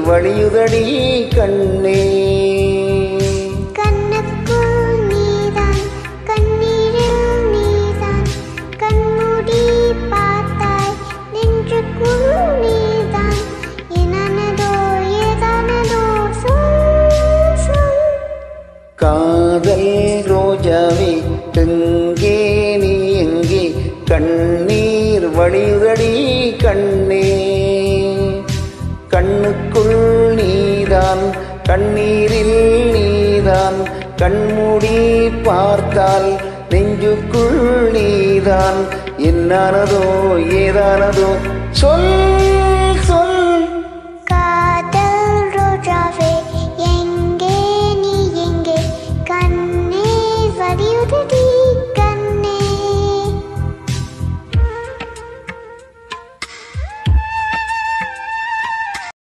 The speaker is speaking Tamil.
வழியுதடி கண்ணே கண்ணுக்குள் நீதான் கண்ணீரில் நீதான் கண்மூடி பார்த்தாய் நெஞ்சுக்குள் நீதான் எனானதோ ஏதானதோ சொல் சொல் காதல் ரோஜாவே எங்கே நீ எங்கே கண்ணீர் வழியுதடி கண்ணே கண்ணுக்குள் நீதான் கண்ணீரில் நீதான் கண்மூடி பார்த்தால் நெஞ்சுக்குள் நீதான் என்னானதோ ஏதானதோ சொல்